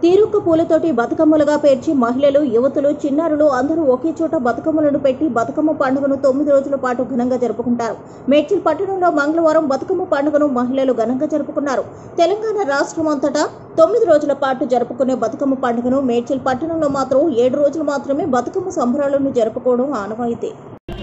తీరుక్క పూలతోటి బతుకమ్మలుగా పేర్చి మహిళలు యువతులు చిన్నారులు అందరూ ఒకే చోట బతుకమ్మలను పెట్టి బతుకమ్మ పండుగను తొమ్మిది రోజుల పాటు ఘనంగా జరుపుకుంటారు మేడ్చల్ పట్టణంలో మంగళవారం బతుకమ్మ పండుగను మహిళలు ఘనంగా జరుపుకున్నారు తెలంగాణ రాష్ట్రం అంతటా తొమ్మిది రోజుల పాటు జరుపుకునే బతుకమ్మ పండుగను మేడ్చల్ పట్టణంలో మాత్రం ఏడు రోజులు మాత్రమే బతుకమ్మ సంబరాలను జరుపుకోవడం ఆనవాయితీ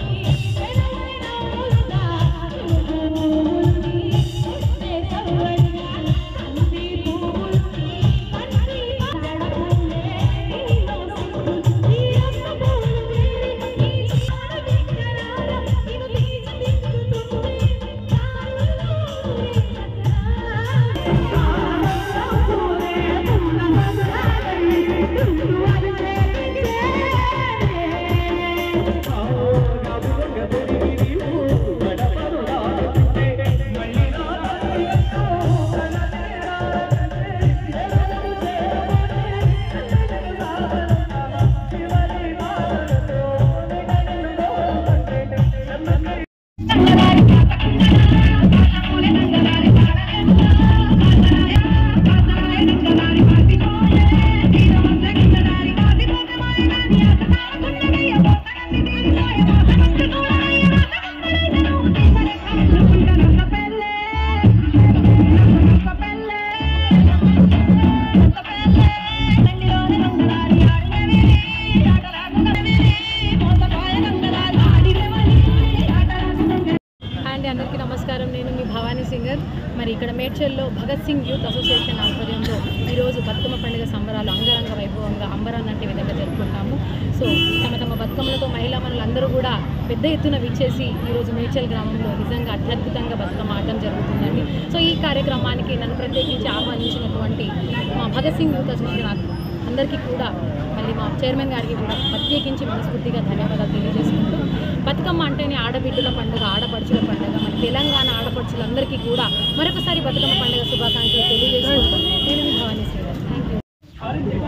అండ్ అందరికీ నమస్కారం నేను మీ భవానీ సింగర్ మరి ఇక్కడ మేడ్చల్లో భగత్ సింగ్ యూత్ అసోసియేషన్ ఆధ్వర్యంలో ఈరోజు బతుకమ్మ పండుగ సంబరాలు అంగరంగ వైభవంగా అంబరాన్ అంటే విధంగా జరుపుకుంటాము సో తమ తమ బతుకమ్మలతో మహిళా మనులందరూ కూడా పెద్ద ఎత్తున విచ్చేసి ఈరోజు మేడ్చల్ గ్రామంలో నిజంగా అత్యద్భుతంగా బతుకమ్మ ఆడటం జరుగుతుందండి సో ఈ కార్యక్రమానికి నన్ను ప్రత్యేకించి ఆహ్వానించినటువంటి మా భగత్ సింగ్ యూత్ అసోసియేషన్ అందరికీ కూడా మళ్ళీ మా చైర్మన్ గారికి కూడా ప్రత్యేకించి మనస్ఫూర్తిగా ధన్యవాదాలు తెలియజేసుకుంటూ బతుకమ్మ అంటేనే ఆడబిడ్డల పండుగ ఆడపడుచుల పండుగ మన తెలంగాణ ఆడపడుచులందరికీ కూడా మరొకసారి బతుకమ్మ పండుగ శుభాకాంక్షలు తెలియజేసుకుంటూ నేను మీ భవానీ శ్రీధర్ థ్యాంక్ యూ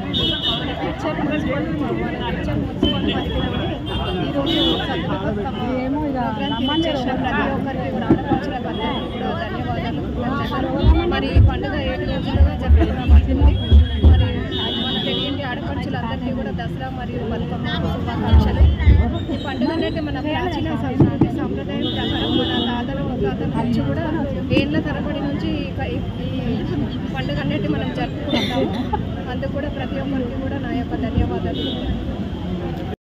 ప్రతి ఒక్కరికి కూడా ఆడపడుచులకు అందరికీ కూడా ధన్యవాదాలు కృతజ్ఞతలు. మరి ఈ పండుగ ఏడు రోజులుగా జరుపుకోబడుతుంది మరి మన తెలియంటి ఆడపడుచులందరికీ కూడా దసరా మరియు బతుకమ్మ శుభాకాంక్షలు ఈ పండుగ అనేది మన ప్రాచీన సంస్కృతి సాంప్రదాయం ప్రకారం మన తాతలు ముత్తాతల నుంచి కూడా ఏళ్ళ తరబడి నుంచి ఈ క- ఈ ఈ పండుగ అనేది మనం జరుపుకుంటాము అందుకు కూడా ప్రతి ఒక్కరికి కూడా నా యొక్క ధన్యవాదాలు